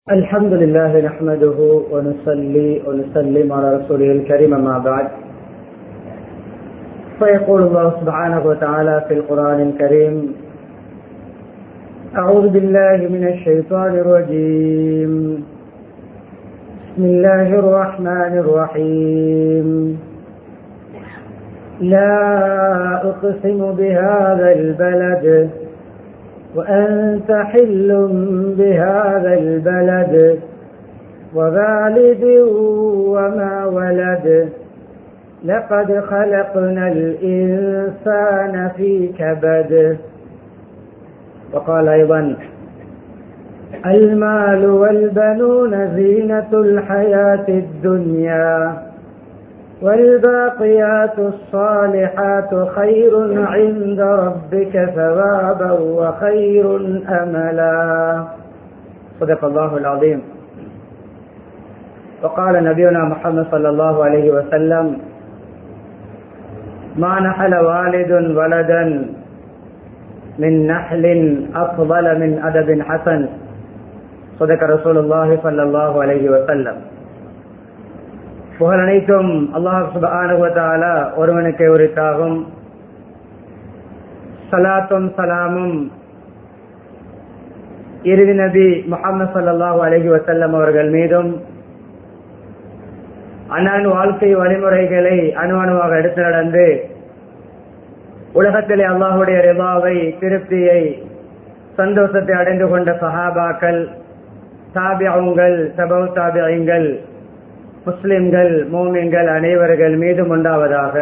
الحمد لله نحمده ونصلي ونسلم على رسوله الكريم ما بعد فيقول الله سبحانه وتعالى في القرآن الكريم أعوذ بالله من الشيطان الرجيم بسم الله الرحمن الرحيم لا أقسم بهذا البلد وأنت حل بهذا البلد ووالد وما ولد لقد خلقنا الإنسان في كبد وقال أيضا المال والبنون زينة الحياة الدنيا والباقيات الصالحات خير عند ربك ثوابا وخير املا صدق الله العظيم وقال نبينا محمد صلى الله عليه وسلم ما نحل والد ولدا من نحل افضل من ادب حسن صدق رسول الله صلى الله عليه وسلم புகழ் அனைத்தும் அல்லாஹ் சுபானுவத்தால ஒருவனுக்கு உரித்தாகும் சலாத்தும் சலாமும் இறுதி நபி முகமது சல்லாஹூ அலஹி வசல்லம் அவர்கள் மீதும் அண்ணன் வாழ்க்கை வழிமுறைகளை அணு அணுவாக எடுத்து நடந்து உலகத்திலே அல்லாஹுடைய ரிபாவை திருப்தியை சந்தோஷத்தை அடைந்து கொண்ட சஹாபாக்கள் தாபியங்கள் சபவ் தாபியங்கள் முஸ்லிம்கள் மோமியங்கள் அனைவர்கள் மீதும் உண்டாவதாக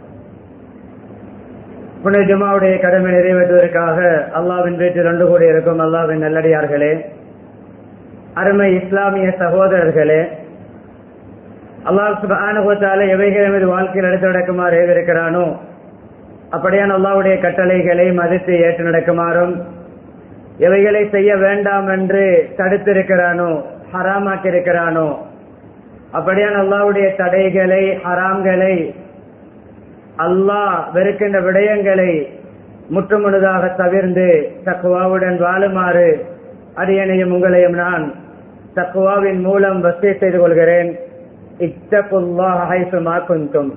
புனர் ஜுமாவுடைய கடமை நிறைவேற்றுவதற்காக அல்லாவின் வீட்டில் ஒன்று கூடி இருக்கும் அல்லாவின் நல்லடியார்களே அருமை இஸ்லாமிய சகோதரர்களே அல்லாஹ் சுபானுபத்தால எவைகளை மீது வாழ்க்கையில் எடுத்து நடக்குமாறு ஏவிருக்கிறானோ அப்படியான அல்லாவுடைய கட்டளைகளை மதித்து ஏற்று நடக்குமாறும் எவைகளை செய்ய வேண்டாம் என்று தடுத்திருக்கிறானோ ஹராமாக்கி இருக்கிறானோ அப்படியான அல்லாவுடைய தடைகளை ஹராம்களை அல்லாஹ் வெறுக்கின்ற விடயங்களை முற்றுமுழுதாக தவிர்ந்து தக்குவாவுடன் வாழுமாறு அரியணையும் உங்களையும் நான் தக்குவாவின் மூலம் வசதி செய்து கொள்கிறேன் இத்தகுல்லாஹும்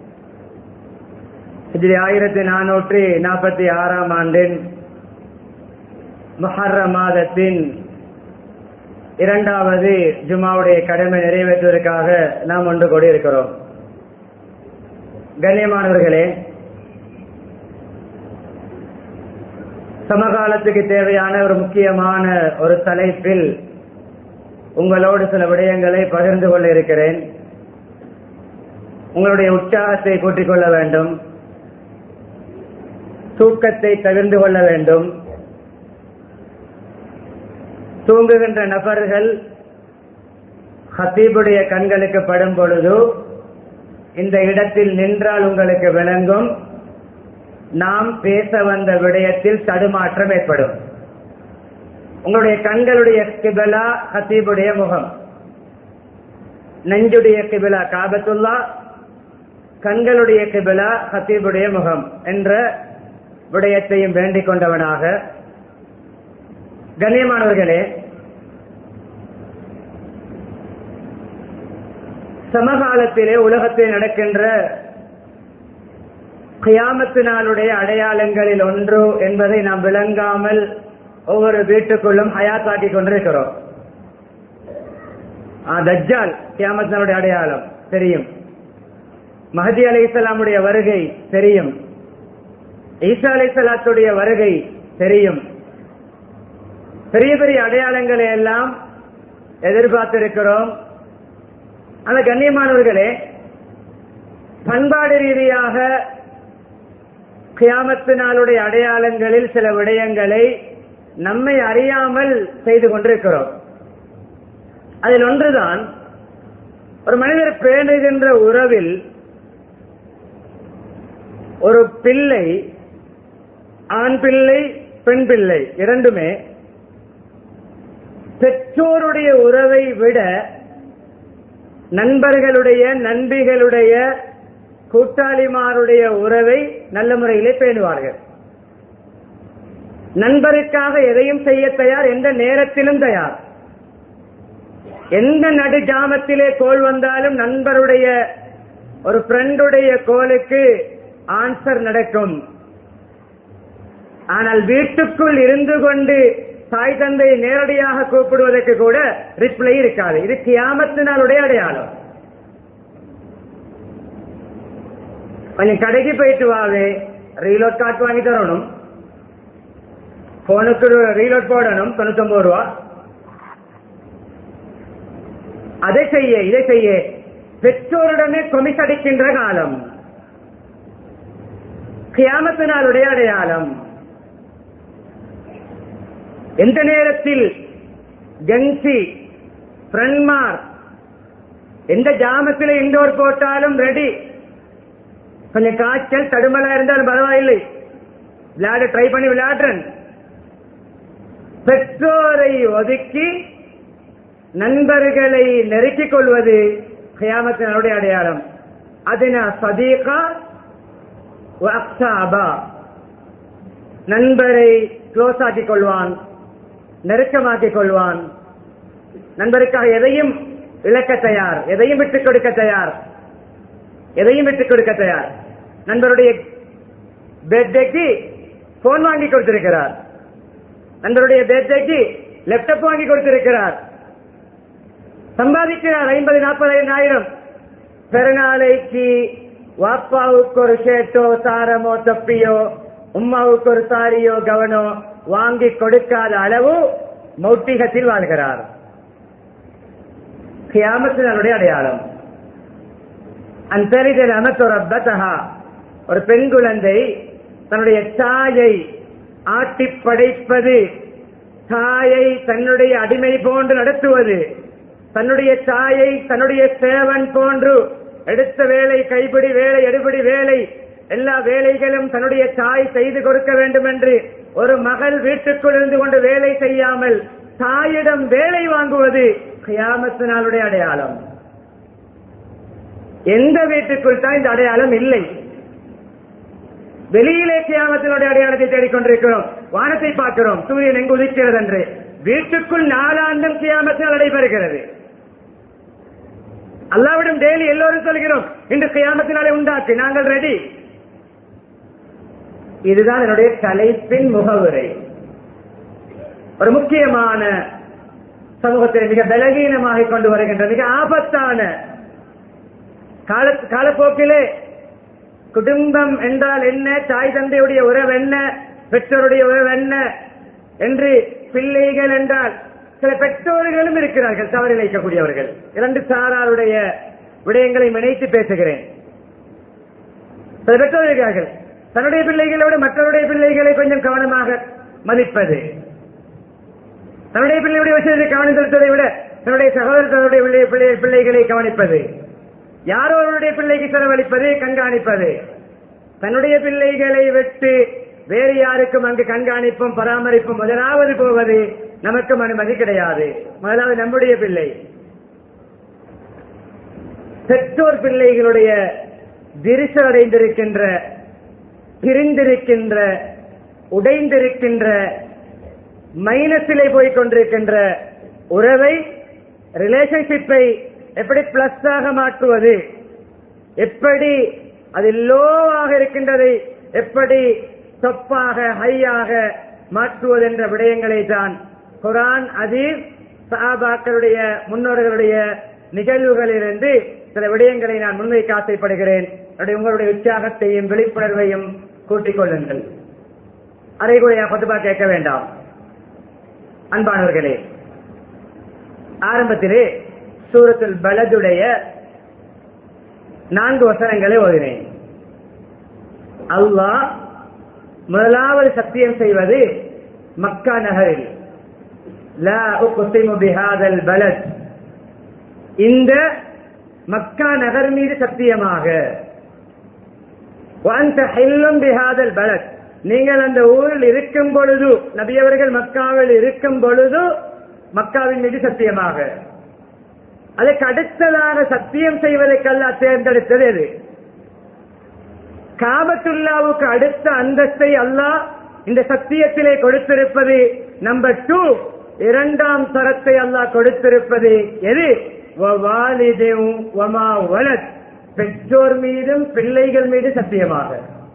இதில் ஆயிரத்தி நானூற்றி நாற்பத்தி ஆறாம் ஆண்டின் மஹர்ர மாதத்தின் இரண்டாவது ஜுமாவுடைய கடமை நிறைவேற்றுவதற்காக நாம் ஒன்று கொடி இருக்கிறோம் கண்ணியமானவர்களே சமகாலத்துக்கு தேவையான ஒரு முக்கியமான ஒரு தலைப்பில் உங்களோடு சில விடயங்களை பகிர்ந்து கொள்ள இருக்கிறேன் உங்களுடைய உற்சாகத்தை கூட்டிக் கொள்ள வேண்டும் தூக்கத்தை தவிர்ந்து கொள்ள வேண்டும் தூங்குகின்ற நபர்கள் ஹத்தீபுடைய கண்களுக்கு படும் பொழுது இந்த இடத்தில் நின்றால் உங்களுக்கு விளங்கும் நாம் பேச வந்த விடயத்தில் தடுமாற்றம் ஏற்படும் உங்களுடைய கண்களுடைய கிபிலா ஹத்தீபுடைய முகம் நெஞ்சுடைய கிபிலா காபத்துல்லா கண்களுடைய கிபிலா ஹத்தீபுடைய முகம் என்ற விடயத்தையும் வேண்டிக் கொண்டவனாக கண்ணியமானவர்களே சமகாலத்திலே உலகத்தில் நடக்கின்ற கியாமத்தினாலுடைய அடையாளங்களில் ஒன்று என்பதை நாம் விளங்காமல் ஒவ்வொரு வீட்டுக்குள்ளும் ஹயாத்தாக்கி கொண்டிருக்கிறோம் தஜ்ஜால் கியாமத்தினுடைய அடையாளம் தெரியும் மஹதி அலி இஸ்லாமுடைய வருகை தெரியும் ஈசா அலி சலாத்துடைய வருகை தெரியும் பெரிய பெரிய அடையாளங்களை எல்லாம் எதிர்பார்த்திருக்கிறோம் அந்த கண்ணியமானவர்களே பண்பாடு ரீதியாக கியாமத்தினாலுடைய அடையாளங்களில் சில விடயங்களை நம்மை அறியாமல் செய்து கொண்டிருக்கிறோம் அதில் ஒன்றுதான் ஒரு மனிதர் பேணுகின்ற உறவில் ஒரு பிள்ளை ஆண் பிள்ளை பெண் பிள்ளை இரண்டுமே பெற்றோருடைய உறவை விட நண்பர்களுடைய நண்பிகளுடைய கூட்டாளிமாருடைய உறவை நல்ல முறையிலே பேணுவார்கள் நண்பருக்காக எதையும் செய்ய தயார் எந்த நேரத்திலும் தயார் எந்த நடு ஜாமத்திலே கோல் வந்தாலும் நண்பருடைய ஒரு ஃப்ரெண்டுடைய கோலுக்கு ஆன்சர் நடக்கும் ஆனால் வீட்டுக்குள் இருந்து கொண்டு தாய் தந்தை நேரடியாக கூப்பிடுவதற்கு கூட ரிப்ளை இருக்காது இது கியாமத்தினாலுடைய அடையாளம் கொஞ்சம் கடைக்கு போயிட்டு வாவே ரீலோட் கார்டு வாங்கி தரணும் போனுக்கு ரீலோட் போடணும் தொண்ணூத்தொன்பது ரூபா அதை செய்ய இதை செய்ய பெற்றோருடனே கொமிஸ் அடிக்கின்ற காலம் கியாமத்தினாலுடைய அடையாளம் எந்த நேரத்தில் ஜங்சி ஃப்ரண்ட்மார் எந்த ஜாமத்தில் இண்டோர் போட்டாலும் ரெடி கொஞ்சம் காய்ச்சல் தடுமலா இருந்தாலும் பரவாயில்லை விளையாட ட்ரை பண்ணி விளையாடுறேன் பெற்றோரை ஒதுக்கி நண்பர்களை நெருக்கிக் கொள்வது கியாமத்தினுடைய அடையாளம் அதின சதீகா அக்சாபா நண்பரை க்ளோஸ் ஆக்கிக் கொள்வான் நெருக்கமாக்கிக் கொள்வான் நண்பருக்காக எதையும் இழக்க தயார் எதையும் விட்டுக் கொடுக்க தயார் எதையும் விட்டுக் கொடுக்க தயார் நண்பருடைய பேர்தேக்கு போன் வாங்கி கொடுத்திருக்கிறார் நண்பருடைய பேர்தேக்கு லேப்டாப் வாங்கி கொடுத்திருக்கிறார் சம்பாதிக்கிறார் ஐம்பது நாற்பதாயிரம் பெருநாளைக்கு வாப்பாவுக்கு ஒரு ஷேட்டோ சாரமோ தொப்பியோ உம்மாவுக்கு ஒரு சாரியோ கவனோ வாங்கி கொடுக்காத அளவு மௌட்டிகத்தில் வாழ்கிறார் கியாமத்தினுடைய அடையாளம் அந்தரிதல் அமத்துரப்பதா ஒரு பெண் குழந்தை தன்னுடைய தாயை ஆட்டி படைப்பது தாயை தன்னுடைய அடிமை போன்று நடத்துவது தன்னுடைய தாயை தன்னுடைய சேவன் போன்று எடுத்த வேலை கைப்பிடி வேலை எடுபடி வேலை எல்லா வேலைகளும் தன்னுடைய தாய் செய்து கொடுக்க வேண்டும் என்று ஒரு மகள் வீட்டுக்குள் இருந்து கொண்டு வேலை செய்யாமல் தாயிடம் வேலை வாங்குவது கியாமத்தினாலுடைய அடையாளம் எந்த வீட்டுக்குள் தான் இந்த அடையாளம் இல்லை வெளியிலே கியாமத்தினுடைய அடையாளத்தை தேடிக்கொண்டிருக்கிறோம் வானத்தை பார்க்கிறோம் சூரியன் எங்கு உதிக்கிறது என்று வீட்டுக்குள் நாலாண்டும் கியாமத்தில் நடைபெறுகிறது அல்லாவிடம் டெய்லி எல்லோரும் சொல்கிறோம் இன்று கியாமத்தினாலே உண்டாக்கு நாங்கள் ரெடி இதுதான் என்னுடைய தலைப்பின் முகவுரை ஒரு முக்கியமான சமூகத்தில் மிக பலகீனமாக கொண்டு வருகின்ற மிக ஆபத்தான கால காலப்போக்கிலே குடும்பம் என்றால் என்ன தாய் தந்தையுடைய உறவு என்ன பெற்றோருடைய உறவு என்ன என்று பிள்ளைகள் என்றால் சில பெற்றோர்களும் இருக்கிறார்கள் தவறு வைக்கக்கூடியவர்கள் இரண்டு சாராருடைய விடயங்களை இணைத்து பேசுகிறேன் சில பெற்றோர் இருக்கிறார்கள் தன்னுடைய பிள்ளைகளை விட மற்றவருடைய பிள்ளைகளை கொஞ்சம் கவனமாக மதிப்பது தன்னுடைய பிள்ளையுடைய விஷயத்தை கவனம் செலுத்துவதை விட தன்னுடைய சகோதரர்களுடைய பிள்ளை- பிள்ளை- பிள்ளைகளை கவனிப்பது யாரோ அவருடைய பிள்ளைக்கு செலவழிப்பது கண்காணிப்பது தன்னுடைய பிள்ளைகளை விட்டு வேறு யாருக்கும் அங்கு கண்காணிப்பும் பராமரிப்பும் முதலாவது போவது நமக்கும் அனுமதி கிடையாது முதலாவது நம்முடைய பிள்ளை பெற்றோர் பிள்ளைகளுடைய விரிசல் அடைந்திருக்கின்ற பிரிந்திருக்கின்ற உடைந்திருக்கின்ற மைனஸிலே போய் கொண்டிருக்கின்ற உறவை ரிலேஷன்ஷிப்பை எப்படி பிளஸ் ஆக மாற்றுவது எப்படி அது லோவாக இருக்கின்றதை எப்படி தொப்பாக ஹையாக மாற்றுவது என்ற விடயங்களை தான் குரான் அதீஸ் சஹாபாக்களுடைய முன்னோர்களுடைய நிகழ்வுகளிலிருந்து சில விடயங்களை நான் முன்வைக்க ஆசைப்படுகிறேன் என்னுடைய உங்களுடைய உற்சாகத்தையும் விழிப்புணர்வையும் கூட்டிக் கொள்ளுங்கள் அரைகுறையா பத்துபா கேட்க வேண்டாம் அன்பானவர்களே ஆரம்பத்திலே சூரத்துல் பலதுடைய நான்கு வசனங்களை ஓதினேன் அல்லாஹ் முதலாவது சத்தியம் செய்வது மக்கா நகரில் லா உக்ஸிமு பிஹாதல் பலத் இந்த மக்கா நகர் மீது சத்தியமாக وأنت حل بهذا البلد நீங்கள் அந்த ஊரில் இருக்கும் பொழுது நபியவர்கள் மக்காவில் இருக்கும் பொழுது மக்காவின் மீது சத்தியமாக அதற்கு அடுத்ததாக சத்தியம் செய்வதற்கல்ல தேர்ந்தெடுத்தது எது காபத்துல்லாவுக்கு அடுத்த அந்தஸ்தை அல்லாஹ் இந்த சத்தியத்திலே கொடுத்திருப்பது நம்பர் டூ இரண்டாம் சரத்தை அல்லாஹ் கொடுத்திருப்பது எது வவாலிதும் வமா வலத் பெற்றோர் மீதும் பிள்ளைகள் மீது சத்தியமாக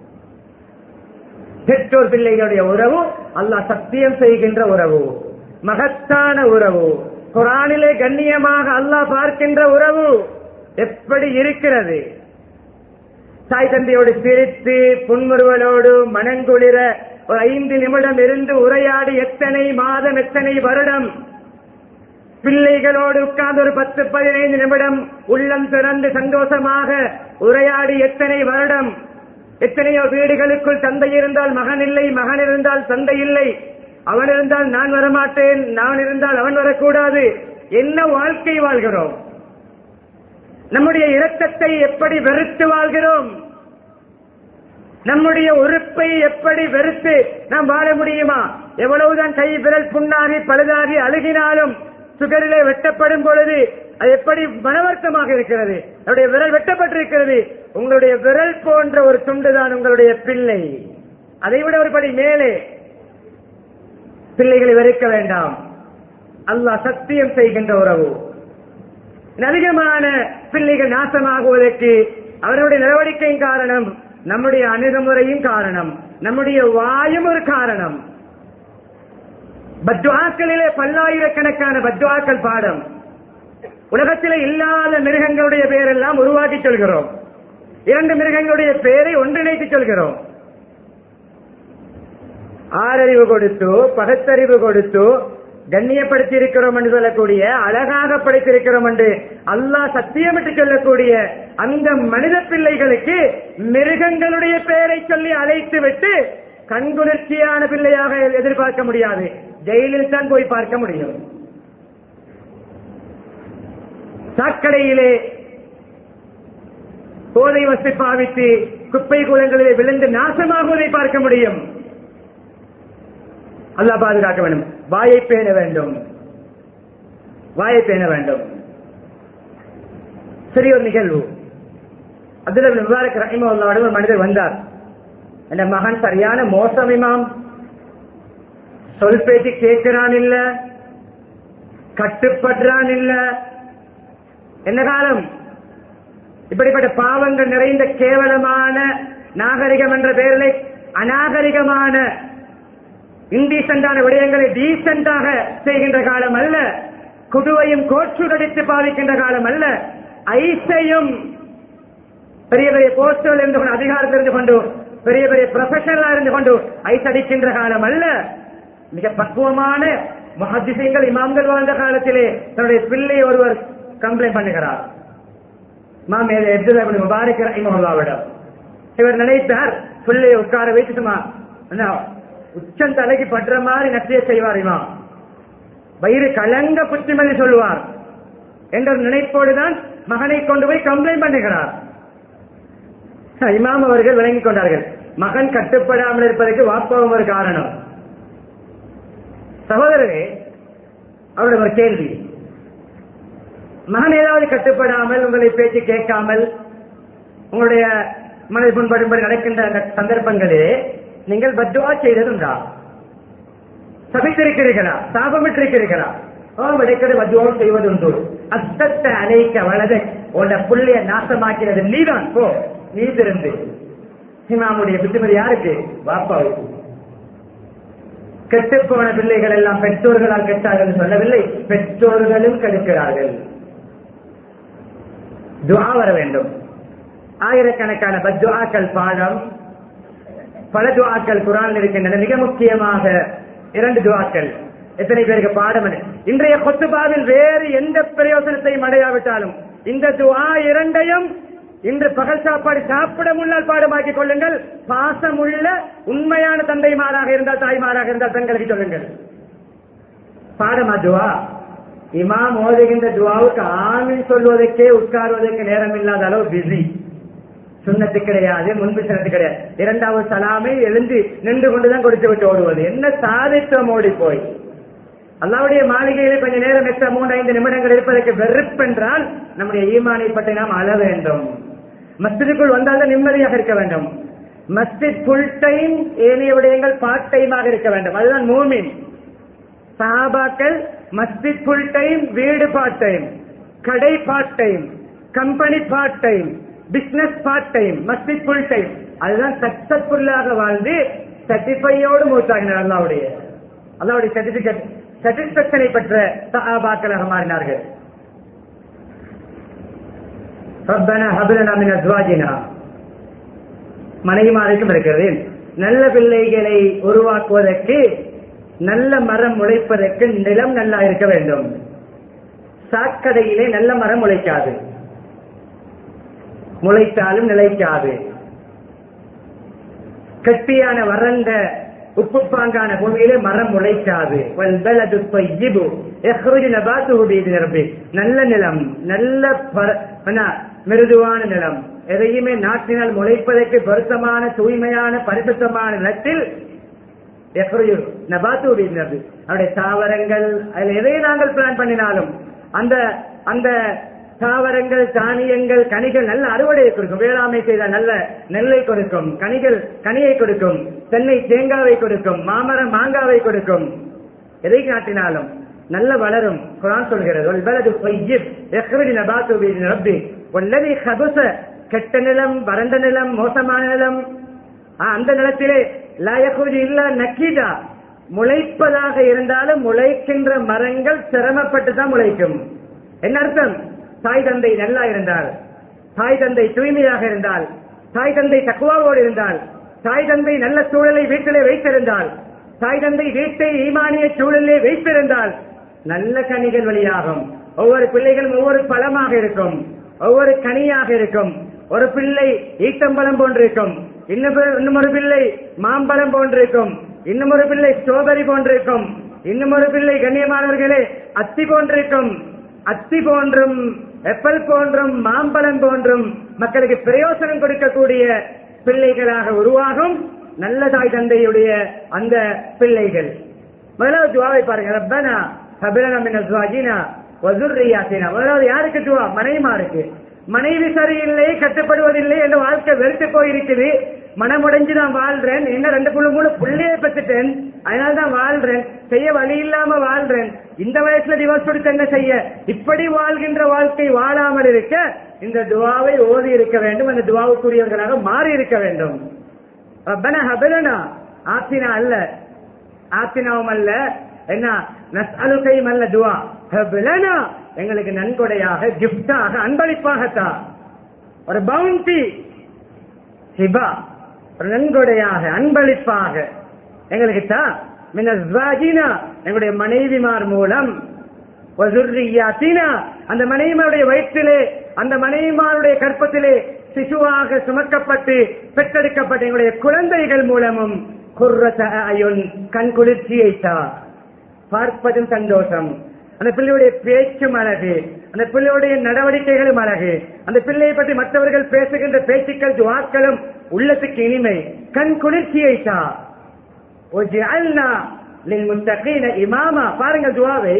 பெற்றோர் பிள்ளைகளுடைய உறவு அல்லாஹ் சத்தியம் செய்கின்ற உறவு மகத்தான உறவு குரானிலே கண்ணியமாக அல்லாஹ் பார்க்கின்ற உறவு எப்படி இருக்கிறது தாய் தந்தையோடு சிரித்து புன்முறுவலோடு மனங்குளிர ஒரு ஐந்து நிமிடம் இருந்து உரையாடி எத்தனை மாதம் எத்தனை வருடம் பிள்ளைகளோடு உட்கார்ந்து ஒரு பத்து பதினைந்து நிமிடம் உள்ளம் திறந்து சந்தோஷமாக உரையாடி எத்தனை வருடம் எத்தனையோ வீடுகளுக்குள் தந்தை இருந்தால் மகன் இல்லை மகன் இருந்தால் தந்தை இல்லை அவன் இருந்தால் நான் வரமாட்டேன் நான் இருந்தால் அவன் வரக்கூடாது என்ன வாழ்க்கை வாழ்கிறோம் நம்முடைய இரக்கத்தை எப்படி வெறுத்து வாழ்கிறோம் நம்முடைய உறுப்பை எப்படி வெறுத்து நாம் வாழ முடியுமா எவ்வளவுதான் கை விரல் புண்ணாகி பழுதாகி அழுகினாலும் சுகரிலே வெட்டப்படும் பொழுது அது எப்படி மனவர்த்தமாக இருக்கிறது நம்முடைய விரல் வெட்டப்பட்டிருக்கிறது உங்களுடைய விரல் போன்ற ஒரு துண்டுதான் உங்களுடைய பிள்ளை அதை விட ஒரு படி மேலே பிள்ளைகளை வெறுக்க வேண்டாம் அல்லாஹ் சத்தியம் செய்கின்ற உறவு அதிகமான பிள்ளைகள் நாசமாகுவதற்கு அவர்களுடைய நடவடிக்கையும் காரணம் நம்முடைய அணுகுமுறையும் காரணம் நம்முடைய வாயும் ஒரு காரணம் பத்வாக்களிலே பல்லாயிரக்கணக்கான பத்வாக்கள் பாடம் உலகத்திலே இல்லாத மிருகங்களுடைய பெயரெல்லாம் உருவாக்கி சொல்கிறோம் இரண்டு மிருகங்களுடைய பெயரை ஒன்றிணைத்து சொல்கிறோம் ஆறறிவு கொடுத்து பகத்தறிவு கொடுத்து கண்ணியப்படுத்தி இருக்கிறோம் என்று சொல்லக்கூடிய அழகாக படைத்திருக்கிறோம் என்று அல்லாஹ் சத்தியமிட்டு சொல்லக்கூடிய அந்த மனித பிள்ளைகளுக்கு மிருகங்களுடைய பெயரை சொல்லி அழைத்து விட்டு கண்குளிர்ச்சியான பிள்ளையாக எதிர்பார்க்க முடியாது ஜெயிலில் தான் போய் பார்க்க முடியும் சாக்கடையிலே போதை வசதி பாவித்து குப்பை கூலங்களிலே விழுந்து நாசமாகுவதை பார்க்க முடியும் அல்லாஹ் பாதுகாக்க வேண்டும் வாயை பேண வேண்டும் வாயை பேண வேண்டும் சரி ஒரு நிகழ்வு அப்துல் முபாரக் ரஹிமோட ஒரு மனிதர் வந்தார் என் மகன் சரியான மோசம் இமாம் சொல் பேச்சு கேட்கிறான் இல்ல கட்டுப்படுறான் இல்ல என்ன காலம் இப்படிப்பட்ட பாவங்கள் நிறைந்த கேவலமான நாகரிகம் என்ற பெயரிலே அநாகரிகமான இன்டீசென்டான விடயங்களை டீசென்டாக செய்கின்ற காலம் அல்ல குடுவையும் கோற்றுடடித்து பாவிக்கின்ற காலம் அல்ல ஐசையும் பெரிய பெரிய போஸ்டர்கள் இருந்து கொண்டு அதிகாரத்தில் இருந்து கொண்டு பெரிய பெரிய ப்ரொஃபஷனலா இருந்து கொண்டு ஐஸ் அடிக்கின்ற காலம் அல்ல மிக பக்குவமான மஹதிசயங்கள் இமாம்கள் வாழ்ந்த காலத்திலே தன்னுடைய பிள்ளை ஒருவர் கம்ப்ளைண்ட் பண்ணுகிறார் மாம் எப்துல்லா முபாரிக் ரஹிமஹுல்லாவிடம் இவர் நினைத்தார் பிள்ளையை உட்கார வைத்து சும்மா என்ன, உச்சம் தலைக்கு பற்ற மாதிரி நத்திய செய்வார் இமாம் வயிறு கலங்க புத்திமதி சொல்வார் என்ற நினைப்போடுதான் மகனை கொண்டு போய் கம்ப்ளைண்ட் பண்ணுகிறார் இமாம் அவர்கள் விளங்கிக் கொண்டார்கள் மகன் கட்டுப்படாமல் இருப்பதற்கு வாப்பாவும் ஒரு காரணம் சகோதரரே அவருடைய ஒரு கேள்வி மகன் ஏதாவது கட்டுப்படாமல் உங்களை பேச்சு கேட்காமல் உங்களுடைய மனதை புண்படும்படி நடக்கின்ற அந்த சந்தர்ப்பங்களிலே நீங்கள் பத்துவா செய்ததுண்டா சபித்திருக்கிறீர்களா சாபமிட்டிருக்கிறீர்களா ஓம் இடைக்கடி பத்துவாவும் செய்வதுண்டு அத்தத்தை அழைக்க வலது உன்னை புள்ளைய நாசமாக்கிறது நீதான் போ நீ திருந்து இமாமுடைய புத்திமதி யாருக்கு வாப்பாவுக்கு கெட்டுப்போன பிள்ளைகள் எல்லாம் பெற்றோர்களால் கெட்டார்கள் என்று சொல்லவில்லை பெற்றோர்களும் கெடுக்கிறார்கள் துஆ வர வேண்டும் ஆயிரக்கணக்கான பத்துஆக்கள் பாடம் பல துஆக்கள் குரான் இருக்கின்றன மிக முக்கியமாக இரண்டு துஆக்கள் எத்தனை பேருக்கு பாடம் என்ன? இன்றைய கொத்துபாவில் வேறு எந்த பிரயோசனத்தையும் அடையாவிட்டாலும் இந்த துஆ இரண்டையும் இன்று பகல் சாப்பாடு சாப்பிட முன்னால் பாடமாக்கிக் கொள்ளுங்கள் பாசமுள்ள உண்மையான தந்தைமாராக இருந்தால் தாய்மாராக இருந்தால் பெண்களுக்கு சொல்லுங்கள் பாடமா துவா இமாம் ஓதுகின்ற துவாவுக்கு ஆமின் சொல்வதற்கே உட்காருவதற்கு நேரம் இல்லாத அளவு பிஸி சுண்ணத்து கிடையாது முன்பு சுண்ணத்து கிடையாது இரண்டாவது சலாமை எழுந்து நின்று கொண்டுதான் கொடுத்து விட்டு ஓடுவது என்ன சாதித்தம் ஓடி போய் அல்லாவுடைய மாளிகையிலே கொஞ்ச நேரம் எட்ட மூன்று ஐந்து நிமிடங்கள் இருப்பதற்கு வெறுப்பென்றால் நம்முடைய ஈமானை பற்றி நாம் அழ வேண்டும் மஸ்ஜிதுக்குள் வந்தால்தான் நிம்மதியாக இருக்க வேண்டும் மஸ்ஜித் ஃபுல் டைம் ஏனைய விடயங்கள் பார்ட் டைமாக இருக்க வேண்டும் அதுதான் மூமின் சஹாபாக்கள் மஸ்ஜித் ஃபுல் டைம் வீடு பார்ட் டைம் கடை part time company part time business part time மஸ்ஜித் ஃபுல் டைம் அதுதான் சக்சஸ்ஃபுல்லாக வாழ்ந்து சர்டிஃபையோடு மூத்தாகினார் அல்லாவுடைய அல்லாவுடைய சர்டிபிகேட் சாட்டிஸ்பேக்ஷனை பெற்ற சஹாபாக்களாக மாறினார்கள் ரப்பனா ஹபிலனா மின் அஸ்வாஜினா மனைவிமாருக்கும் இருக்கிறது நல்ல பிள்ளைகளை உருவாக்குவதற்கு நல்ல மரம் முளைப்பதற்கு நிலம் நல்லா இருக்க வேண்டும் சாக்கடையிலே நல்ல மரம் முளைக்காது முளைத்தாலும் நிலைக்காது கட்டியான வறண்ட உப்பு பாங்கான பூமியிலே மரம் முளைக்காது வல்பலது طيبு يخرج نباته بإذن ربه. நல்ல நிலம் நல்ல பர- என்ன, மிருதுவான நிலம் எதையுமே நாட்டினால் முளைப்பதற்கு பொருத்தமான தூய்மையான பரிசுத்தமான நிலத்தில் எஃப்ருஜு நபாத்து அப்படிங்கிறது அவருடைய தாவரங்கள் அதில் எதை நாங்கள் பிளான் பண்ணினாலும் அந்த அந்த தாவரங்கள் தானியங்கள் கனிகள் நல்ல அறுவடையை கொடுக்கும் வேளாண்மை செய்தால் நல்ல நெல்லை கொடுக்கும் கனிகள் கனியை கொடுக்கும் தென்னை தேங்காவை கொடுக்கும் மாமரம் மாங்காவை கொடுக்கும் எதை காட்டினாலும் நல்ல வளரும் குரான் சொல்கிறது "வல்பலது طيب يخرج نباته بإذن ربه والذي خبث கெட்ட நிலம் வறண்ட நிலம் மோசமான நிலம் ஆ, அந்த நிலத்திலே லாயகுதி இல்ல நக்கீதா முளைப்பதாக இருந்தாலும் முளைக்கின்ற மரங்கள் சிரமப்பட்டு தான் முளைக்கும் என்ன அர்த்தம் தாய் தந்தை நல்லா இருந்தால் தாய் தந்தை தூய்மையாக இருந்தால் தாய் தந்தை தக்குவாவோடு இருந்தால் தாய் தந்தை நல்ல சூழலை வீட்டிலே வைத்திருந்தால் தாய் தந்தை வீட்டை ஈமானிய சூழலே வைத்திருந்தால் நல்ல கனிகள் வெளியாகும் ஒவ்வொரு பிள்ளைகளும் ஒவ்வொரு பழமாக இருக்கும் ஒவ்வொரு கனியாக இருக்கும் ஒரு பிள்ளை ஈட்டம்பழம் போன்றிருக்கும் இன்னும் ஒரு- இன்னும் ஒரு பிள்ளை மாம்பழம் போன்றிருக்கும் இன்னும் ஒரு பிள்ளை ஸ்ட்ராபெரி போன்றிருக்கும் இன்னும் ஒரு பிள்ளை கண்ணியமானவர்களே அத்தி போன்றிருக்கும் அத்தி போன்றும் எப்பல் போன்றும் மாம்பழம் போன்றும் மக்களுக்கு பிரயோசனம் கொடுக்கக்கூடிய பிள்ளைகளாக உருவாகும் நல்ல தாய் தந்தையுடைய அந்த பிள்ளைகள் முதலாவது துவாவை பாருங்க ரப்பனா ஹபிலனா மின் அஸ்வாஜினா வதுர்ரியாத்தினா முதலாவது யாருக்கு துவா மனைவிமாருக்கு மனைவி சரியில்லை கட்டுப்படுவதில்லை என்ற வாழ்க்கை வெறுத்து போயிருக்குது மனமுடைஞ்சு நான் வாழ்றேன் என்ன ரெண்டு புள்ளு மூணு புள்ளைய பெற்றுட்டேன் அதனால தான் வாழ்றேன் செய்ய வழி இல்லாம வாழ்றேன் இந்த வயசுல டிவோர்ஸ் கொடுத்து என்ன செய்ய இப்படி வாழ்கின்ற வாழ்க்கை வாழாமல் இருக்க இந்த துவாவை ஓதி இருக்க வேண்டும் அந்த துவாவுக்குரியவர்களாக மாறி இருக்க வேண்டும் ரப்பனா ஹபிலனா ஆத்தினா அல்ல ஆத்தினாவும் அல்ல என்ன நஸ்அலுகையும் அல்ல துவா ஹபிலனா எங்களுக்கு நன்கொடையாக கிஃப்டாக அன்பளிப்பாகத்தா ஒரு பவுண்டி ஹிபா ஒரு நன்கொடையாக அன்பளிப்பாக எங்களுக்கு தான் மினஸ்வாஜினா எங்களுடைய மனைவிமார் மூலம் வசுர்ரியாத்தினா அந்த மனைவிமாருடைய வயிற்றிலே அந்த மனைவிமாருடைய கற்பத்திலே சிசுவாக சுமக்கப்பட்டு பெற்றெடுக்கப்பட்ட எங்களுடைய குழந்தைகள் மூலமும் குர்ரத அயுன் கண் குளிர்ச்சியை தா பார்ப்பதும் சந்தோஷம் அந்த பிள்ளையுடைய பேச்சும் அழகு அந்த பிள்ளையுடைய நடவடிக்கைகளும் அழகு அந்த பிள்ளையை பற்றி மற்றவர்கள் பேசுகின்ற பேச்சுக்கள் துவாக்களும் உள்ளத்துக்கு இனிமை கண் குளிர்ச்சியை தா وجعلنا للمتقين இமாமா பாருங்கள் துவாவை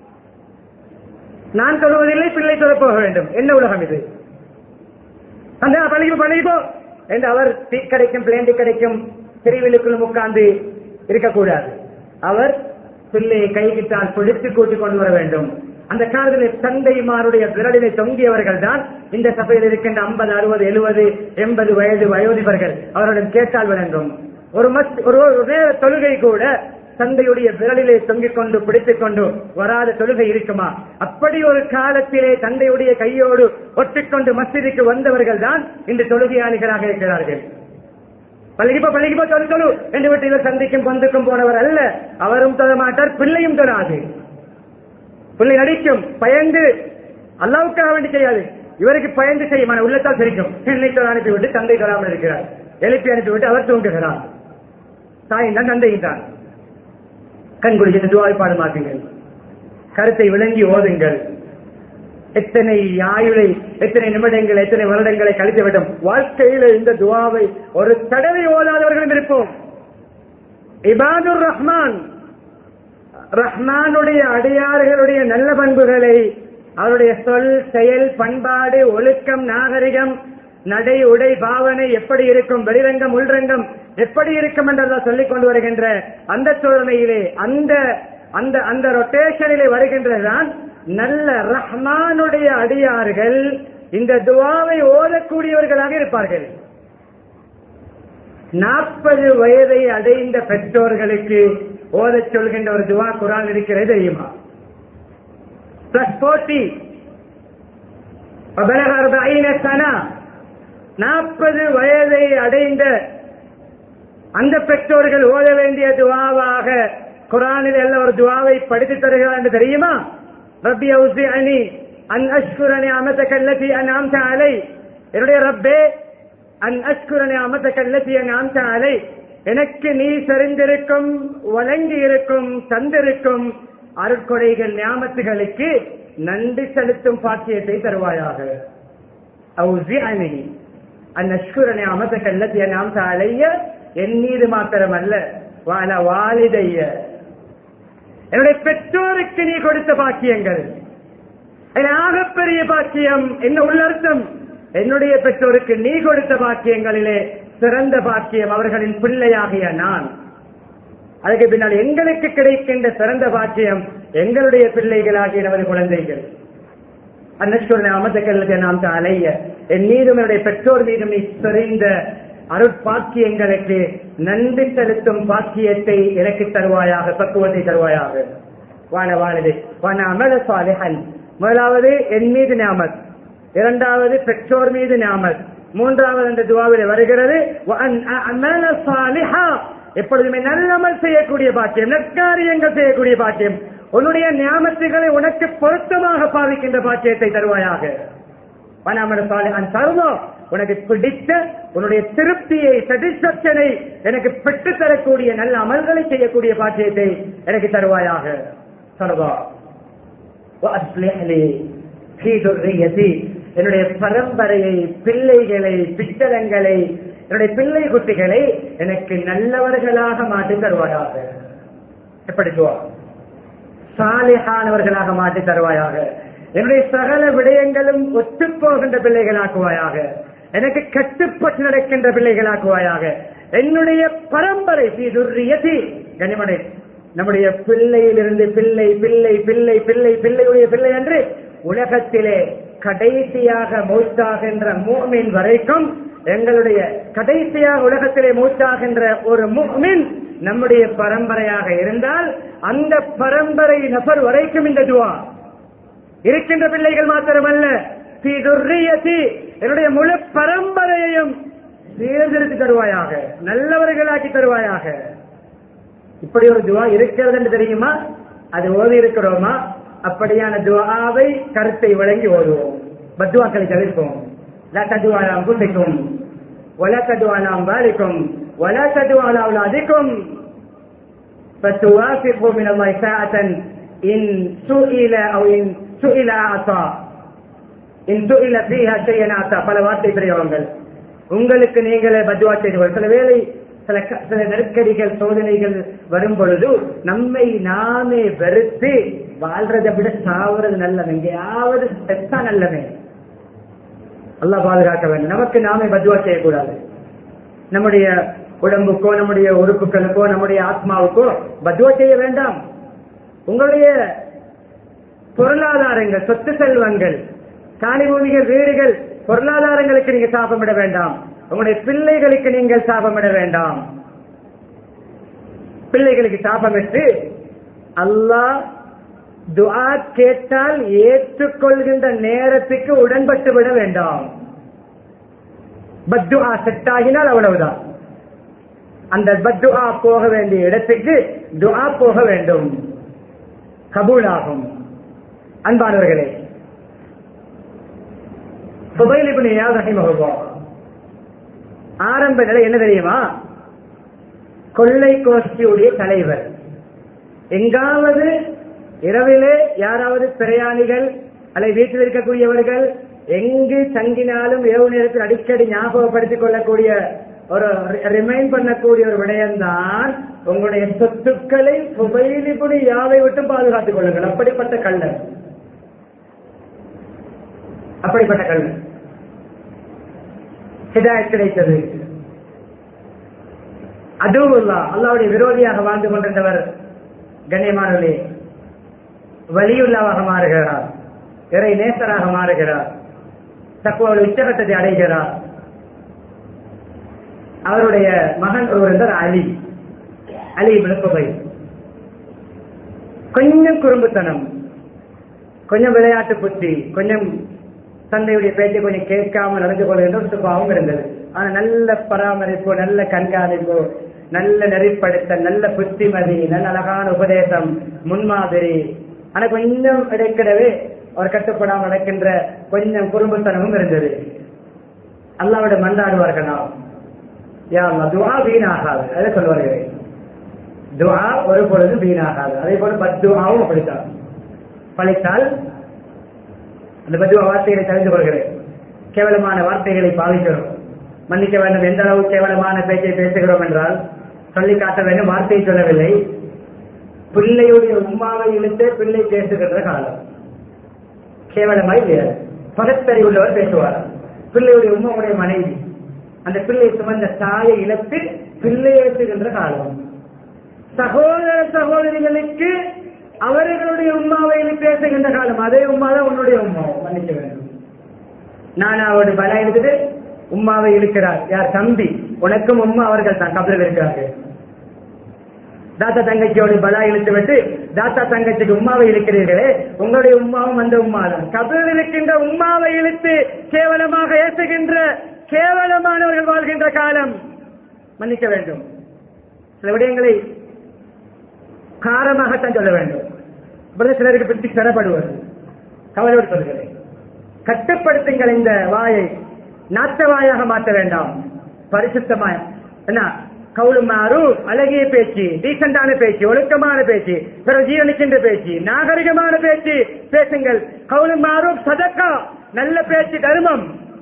நான் சொல்வதில்லை பிள்ளை சொல்ல போக வேண்டும் என்ன உலகம் இது அந்த பழகி பழகிப்போ என்று அவர் டீ கிடைக்கும் பிளேண்டி கிடைக்கும் பிரிவிலுக்குள்ளும் உட்கார்ந்து இருக்கக்கூடாது அவர் பிள்ளையை கைகிட்டால் பிடித்து கூட்டிக் கொண்டு வர வேண்டும் அந்த காலத்தில் தந்தைமாருடைய விரலிலே தொங்கியவர்கள் தான் இந்த சபையில் இருக்கின்ற ஐம்பது அறுபது எழுபது எண்பது வயது வயோதிபர்கள் அவருடன் கேட்டால் விளங்கும் ஒரு மஸ் ஒரு ஒரு நேர தொழுகை கூட தந்தையுடைய விரலிலே தொங்கிக் கொண்டு பிடித்துக் கொண்டு வராத தொழுகை இருக்குமா அப்படி ஒரு காலத்திலே தந்தையுடைய கையோடு ஒட்டிக்கொண்டு மஸ்ஜிதுக்கு வந்தவர்கள் தான் இன்று தொழுகையாளிகளாக இருக்கிறார்கள் பள்ளிப்போ பள்ளிப்போ தொழு தொழு என்று விட்டு இவர் சந்திக்கும் பொந்துக்கும் போனவர் அல்ல அவரும் தொழ மாட்டார் பிள்ளையும் தொழாது பிள்ளை நடிக்கும் பயந்து அல்லாவுக்காக வேண்டி செய்யாது இவருக்கு பயந்து செய்யுமான உள்ளத்தால் சிரிக்கும் என்னை தொழ அனுப்பிவிட்டு தந்தை தொழாமல் இருக்கிறார் எழுப்பி அனுப்பிவிட்டு அவர் தூங்குகிறார் தாயின் தான் தந்தையின் தான் கண் குடிச்சு துவாய்ப்பாடு மாற்றுங்கள் கருத்தை விளங்கி ஓதுங்கள் எத்தனை ஆயுளை எத்தனை நிமிடங்கள் எத்தனை வருடங்களை கழித்து விட்டோம் வாழ்க்கையில இந்த துவாவை ஒரு தடவை ஓதாதவர்களும் இருப்போம் இபாதுர் ரஹ்மான் ரஹ்மானுடைய அடியார்களுடைய நல்ல பண்புகளை அவருடைய சொல் செயல் பண்பாடு ஒழுக்கம் நாகரிகம் நடை உடை பாவனை எப்படி இருக்கும் வெளிரங்கம் உள்ரங்கம் எப்படி இருக்கும் என்றெல்லாம் சொல்லிக் கொண்டு வருகின்ற அந்த சோதனையிலே அந்த அந்த அந்த ரொட்டேஷனிலே வருகின்றதுதான் நல்ல ரஹ்மானுடைய அடியார்கள் இந்த துவாவை ஓதக்கூடியவர்களாக இருப்பார்கள் நாற்பது வயதை அடைந்த பெற்றோர்களுக்கு ஓதச் சொல்கின்ற ஒரு துவா குரான் இருக்கிறது தெரியுமா பிளஸ் போர்ட்டி நாற்பது வயதை அடைந்த அந்த பெற்றோர்கள் ஓத வேண்டிய துவாவாக குரானில் எல்லாம் ஒரு துவாவை படித்து தருகிறார் என்று தெரியுமா ரப்பி அவுசி அணி அன் அஷ்குரணி அமத கல்லத்தி அன் ஆம்ச அலை என்னுடைய ரப்பே அன் அஷ்குரணி அமத கல்லத்தி அன் ஆம்ச அலை எனக்கு நீ செறிந்திருக்கும் வழங்கி இருக்கும் தந்திருக்கும் அருட்கொடைகள் ஞாபகத்துகளுக்கு நன்றி செலுத்தும் பாக்கியத்தை தருவாயாக அவுசி அணி அன் அஷ்குரணி அமத கல்லத்தி அன் ஆம்ச அலைய என் மீது மாத்திரமல்ல வாழ வாலிதைய என்னுடைய பெற்றோருக்கு நீ கொடுத்த பாக்கியங்கள் ஆகப்பெரிய பாக்கியம் என்ன உள்ளர்த்தம் என்னுடைய பெற்றோருக்கு நீ கொடுத்த பாக்கியங்களிலே சிறந்த பாக்கியம் அவர்களின் பிள்ளையாகிய நான் அதுக்கு பின்னால் எங்களுக்கு கிடைக்கின்ற சிறந்த பாக்கியம் எங்களுடைய பிள்ளைகளாகிய நமது குழந்தைகள் அன்னஸ்வரனை அமர்த்தக்கள் நாம் அலைய என் மீதும் என்னுடைய பெற்றோர் மீதும் நீ சிறைந்த அருட்பாக்கியங்களுக்கு நன்றி செலுத்தும் பாக்கியத்தை எனக்கு தருவாயாக பக்குவத்தை தருவாயாக வான வானது வான அமல சாலிஹன் முதலாவது என் மீது ஞாமத் இரண்டாவது பெற்றோர் மீது ஞாமத் மூன்றாவது அந்த துவாவில் வருகிறது அமல சாலிஹா எப்பொழுதுமே நல்லமல் செய்யக்கூடிய பாக்கியம் நற்காரியங்கள் செய்யக்கூடிய பாக்கியம் உன்னுடைய ஞாபகத்துகளை உனக்கு பொருத்தமாக பாவிக்கின்ற பாக்கியத்தை தருவாயாக வனாமல சாலிஹன் தருவோம் உனக்கு பிடித்த உன்னுடைய திருப்தியை சாட்டிஸ்பேக்ஷனை எனக்கு பெற்று தரக்கூடிய நல்ல அமல்களை செய்யக்கூடிய பாக்கியத்தை எனக்கு தருவாயாக சர்வா என்னுடைய பரம்பரையை பிள்ளைகளை பித்தளங்களை என்னுடைய பிள்ளை குட்டிகளை எனக்கு நல்லவர்களாக மாற்றி தருவாயாக எப்படி சாலிஹானவர்களாக மாற்றி தருவாயாக என்னுடைய சகல விடயங்களும் ஒத்துப்போகின்ற பிள்ளைகளாக்குவாயாக எனக்கு கட்டுப்பட்டு நடக்கின்ற பிள்ளைகளாக்குவாயாக என்னுடைய பரம்பரை சீதுரியதி கனிமனை நம்முடைய பிள்ளையிலிருந்து பிள்ளை பிள்ளை பிள்ளை பிள்ளை பிள்ளையுடைய பிள்ளை என்று உலகத்திலே கடைசியாக மூச்சாகின்ற மூமின் வரைக்கும் எங்களுடைய கடைசியாக உலகத்திலே மூச்சாகின்ற ஒரு மூமின் நம்முடைய பரம்பரையாக இருந்தால் அந்த பரம்பரை நபர் வரைக்கும் இந்த துவா இருக்கின்ற பிள்ளைகள் மாத்திரமல்ல என்னுடைய முழு பரம்பரையையும் சீர்திருத்தி தருவாயாக நல்லவர்களாக்கி தருவாயாக இப்படி ஒரு துவா இருக்கிறது என்று தெரியுமா அது ஓதி இருக்கிறோமா அப்படியான துவாவை கருத்தை வழங்கி ஓதுவோம் பத்துவாக்களை தவிர்ப்போம் لا تدعوا على انفسكم ولا تدعوا على اموالكم ولا تدعوا على اولادكم فتوافقوا من الله ساعة ان سئل او ان سئل اعطى ان سئل فيها شيئا اعطى பல வார்த்தை பிரயோகங்கள் உங்களுக்கு நீங்களே பத்வா செய்து சில வேளை சில சில நெருக்கடிகள் சோதனைகள் வரும் பொழுது நம்மை நாமே வெறுத்து வாழ்றதை விட சாவுறது நல்லவன் எங்கேயாவது செத்தா நல்லவன் அல்லா பாதுகாக்க வேண்டும் நமக்கு நாமே பத்வா செய்யக்கூடாது நம்முடைய உடம்புக்கோ நம்முடைய உறுப்புகளுக்கோ நம்முடைய ஆத்மாவுக்கோ பத்வா செய்ய வேண்டாம் உங்களுடைய பொருளாதாரங்கள் சொத்து செல்வங்கள் காணி பூமிகள் வீடுகள் பொருளாதாரங்களுக்கு நீங்க சாபமிட வேண்டாம் உங்களுடைய பிள்ளைகளுக்கு நீங்கள் சாபமிட வேண்டாம் பிள்ளைகளுக்கு சாபமிட்டு அல்லாஹ் துஆ கேட்டால் ஏற்றுக்கொள்கின்ற நேரத்துக்கு உடன்பட்டு விட வேண்டாம் பத்துஆ செட் ஆகினால் அவ்வளவுதான் அந்த பத்துஆ போக வேண்டிய இடத்துக்கு துஆ போக வேண்டும் கபூலாகும் அன்பானவர்களே சுபைல் இப்னு இயாத் ரஹிமஹுல்லாஹ் ஆரம்ப நிலை என்ன தெரியுமா கொள்ளை கோஷ்டியுடைய தலைவர் எங்காவது இரவிலே யாராவது பிரயாணிகள் அல்லது வீட்டில் இருக்கக்கூடியவர்கள் எங்கு தங்கினாலும் இரவு நேரத்தில் அடிக்கடி ஞாபகப்படுத்திக் கொள்ளக்கூடிய ஒரு ரிமைண்ட் பண்ணக்கூடிய ஒரு விடயம்தான் உங்களுடைய சொத்துக்களை புகையிலிபுடி யாவை விட்டு பாதுகாத்துக் கொள்ளுங்கள் அப்படிப்பட்ட கள்ளர் அப்படிப்பட்ட கள்ளர் ஹிதாயத் கிடைத்தது அதுவுல்லா அல்லாவுடைய விரோதியாக வாழ்ந்து கொண்டிருந்தவர் கண்ணியமானவர்களே வலியுள்ளவாக மாறுகிறார் இறை நேசராக மாறுகிறார் தக்குவல் உச்சகட்டத்தை அடைகிறார் அவருடைய மகன் ஒருவர் இருந்தார் அலி அலி விழுப்புகை கொஞ்சம் குறும்புத்தனம் கொஞ்சம் விளையாட்டு புத்தி கொஞ்சம் தந்தையுடைய பேச்சை கொஞ்சம் கேட்காம நடந்து கொள்கின்ற ஒரு சுபாவம் இருந்தது ஆனா நல்ல பராமரிப்பு நல்ல கண்காணிப்பு நல்ல நெறிப்படுத்தல் நல்ல புத்திமதி நல்ல அழகான உபதேசம் முன்மாதிரி ஆனா கொஞ்சம் இடைக்கிடவே அவர் கட்டுப்படாமல் நடக்கின்ற கொஞ்சம் குறும்புத்தனமும் இருந்தது அல்லாவிட மன்றாடுவார்களாம் யா அல்லாஹ், துஆ வீணாகாது அதை சொல்ல வருகிறேன் துஆ ஒரு பொழுது வீணாகாது அதே போல பத்துவாவும் அப்படித்தான் பழித்தால் அந்த பத்துவ வார்த்தைகளை தெரிந்து கொள்கிறேன் கேவலமான வார்த்தைகளை பாவிக்கிறோம் மன்னிக்க வேண்டும் எந்த அளவு கேவலமான பேச்சை பேசுகிறோம் என்றால் சொல்லி காட்ட வேண்டும் வார்த்தையை சொல்லவில்லை பிள்ளையுடைய உம்மாவை இழுத்து பிள்ளை பேசுகின்ற காலம் கேவலமாய் இல்லையா பகத்தறி உள்ளவர் பேசுவார் பிள்ளையுடைய உம்மாவுடைய மனைவி அந்த பிள்ளை சுமந்த தாயை இழத்து பிள்ளை ஏற்றுகின்ற காலம் சகோதர சகோதரிகளுக்கு அவர்களுடைய உம்மாவை பேசுகின்ற காலம் அதே உம்மா தான் உன்னுடைய உம்மா மன்னிக்க வேண்டும் நானாவோட பல எடுத்துட்டு உம்மாவை இழுக்கிறார் யார் தம்பி உனக்கும் உம்மா அவர்கள் தான் கபலில் இருக்கிறார்கள் தாத்தா தங்கச்சியோட பலா இழுத்து விட்டு தாத்தா தங்கச்சிக்கு உம்மாவை இழுக்கிறீர்களே உங்களுடைய உம்மாவும் அந்த உம்மா தான் கபலில் இருக்கின்ற உம்மாவை இழுத்து கேவலமாக ஏசுகின்ற கேவலமானவர்கள் வாழ்கின்ற காலம் மன்னிக்க வேண்டும் சில விடயங்களை காரமாகத்தான் சொல்ல வேண்டும் இப்பொழுது சிலருக்கு பிடித்து பெறப்படுவது கவலையோடு சொல்கிறேன் கட்டுப்படுத்துங்கள் இந்த வாயை நாத்த வாயாக மாற்ற வேண்டாம் பரிசுத்தமாய் என்ன கவுளு மாறு அழகிய பேச்சு டீசெண்டான பேச்சு ஒழுக்கமான பேச்சு பிறகு ஜீவனிக்கின்ற பேச்சு நாகரிகமான பேச்சு பேசுங்கள் கவுளு மாறு சதக்கா நல்ல பேச்சு தர்மம்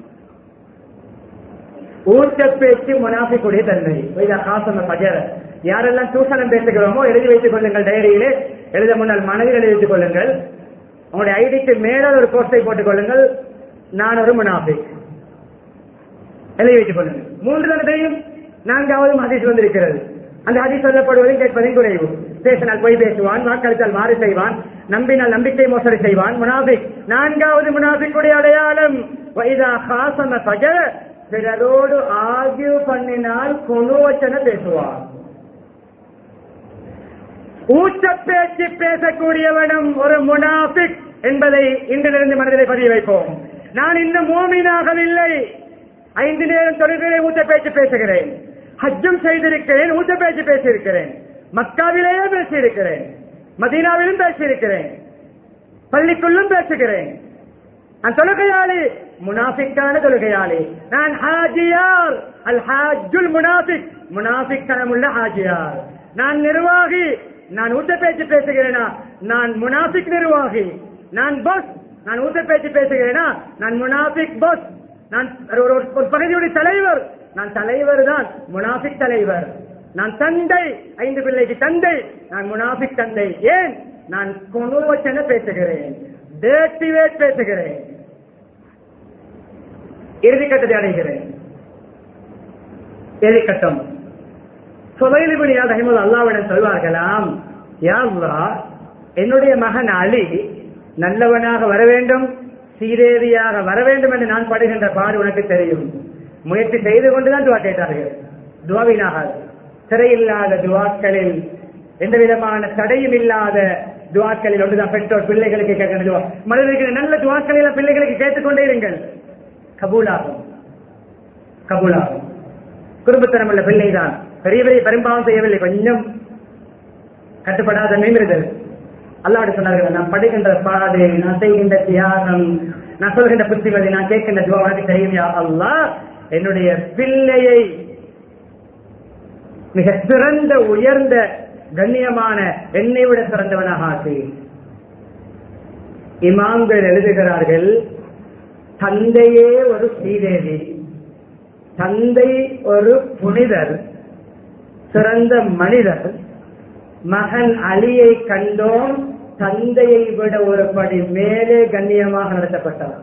ஊட்ட பேச்சு முனாஃபிக்குடைய தன்மை இதா காசன பஜர யாரெல்லாம் தூசணம் பேசுகிறோமோ எழுதி வைத்துக் கொள்ளுங்கள் டைரியிலே எழுத முன்னால் மனதில் எழுதி வைத்துக் கொள்ளுங்கள் உங்களுடைய ஐடிக்கு மேலால் ஒரு போஸ்டை போட்டுக் கொள்ளுங்கள் நான் ஒரு முனாஃபிக் எழுதி வைத்துக் கொள்ளுங்கள் மூன்று தடவையும் நான்காவது ஹதீஸ் வந்திருக்கிறது அந்த ஹதீஸ் சொல்லப்படுவதையும் கேட்பதையும் குறைவு பேசினால் பொய் பேசுவான் வாக்களித்தால் மாறு செய்வான் நம்பினால் நம்பிக்கை மோசடி செய்வான் முனாஃபிக் நான்காவது முனாஃபிக்குடைய அடையாளம் வைதா ஹாசன பஜர பிறரோடு ஆகிய பண்ணினால் கொனுவச்சன பேசுவான் ஊச்ச பேச்சு பேசக்கூடியவனும் ஒரு முனாஃபிக் என்பதை இன்றிலிருந்து மனதிலே பதிய வைப்போம் நான் இன்னும் மோமீனாகவில்லை ஐந்து நேரம் தொழுகிறேன் ஊத்த பேச்சு பேசுகிறேன் ஹஜ்ஜும் செய்திருக்கிறேன் ஊத்த பேச்சு பேசியிருக்கிறேன் மக்காவிலேயே பேசியிருக்கிறேன் மதீனாவிலும் பேசியிருக்கிறேன் பள்ளிக்குள்ளும் பேசுகிறேன் நான் தொழுகையாளி முனாஃபிக்கான தொழுகையாளி நான் ஹாஜியார் அல் ஹாஜுல் முனாஃபிக் முனாஃபிக் தனமுள்ள ஹாஜியார் நான் நிர்வாகி நான் ஊத்த பேச்சு பேசுகிறேனா நான் முனாஃபிக் நிர்வாகி நான் பஸ் நான் ஊத்த பேச்சு பேசுகிறேனா நான் முனாஃபிக் பஸ் நான் ஒரு ஒரு- ஒரு பகுதியுடைய தலைவர் நான் தலைவர் தான் முனாஃபிக் தலைவர் நான் தந்தை ஐந்து பிள்ளைக்கு தந்தை நான் முனாஃபிக் தந்தை ஏன் நான் கொனுவச்சன பேசுகிறேன் டேட்டிவேட் பேசுகிறேன் இறுதிக்கட்டத்தை அடைகிறேன் இறுதிக்கட்டம் சுவைலிபுனியா ரஹிமுல் அல்லாவிடம் சொல்வார்களாம் யா அல்லாஹ், என்னுடைய மகன் அலி நல்லவனாக வர வேண்டும் சீரேவியாக வர வேண்டும் என்று நான் படுகின்ற பாடு உனக்கு தெரியும் முயற்சி செய்து கொண்டுதான் துவா கேட்டார்கள் துவாவினாக சிறையில்லாத துவாக்களில் எந்த விதமான தடையும் இல்லாத துவாக்களில் ஒன்றுதான் பெற்றோர் பிள்ளைகளுக்கு கேட்கிற துவா மனிதர்களுக்கு நல்ல துவாக்களில் பிள்ளைகளுக்கு கேட்டுக்கொண்டே இருங்கள் கபூலாகும் கபூலாகும் குடும்பத்தனம் உள்ள பிள்ளைதான் பெரிய பெரிய பெரும்பாவம் செய்யவில்லை கொஞ்சம் கட்டுப்படாத மீறுதல் அல்லாஹ் சொன்னார்கள் நான் படுகின்ற பாடு நான் செய்கின்ற தியாகம் நான் சொல்கின்ற புத்திமதி நான் கேட்கின்ற துவா உனக்கு தெரியும் யா அல்லாஹ் என்னுடைய பிள்ளையை மிக சிறந்த உயர்ந்த கண்ணியமான என்னை விட சிறந்தவனாக ஆக்கு இமாம்கள் எழுதுகிறார்கள் தந்தையே ஒரு ஸ்ரீதேவி தந்தை ஒரு புனிதர் சிறந்த மனிதர் மகன் அலியை கண்டோம் தந்தையை விட ஒரு படி மேலே கண்ணியமாக நடத்தப்பட்டார்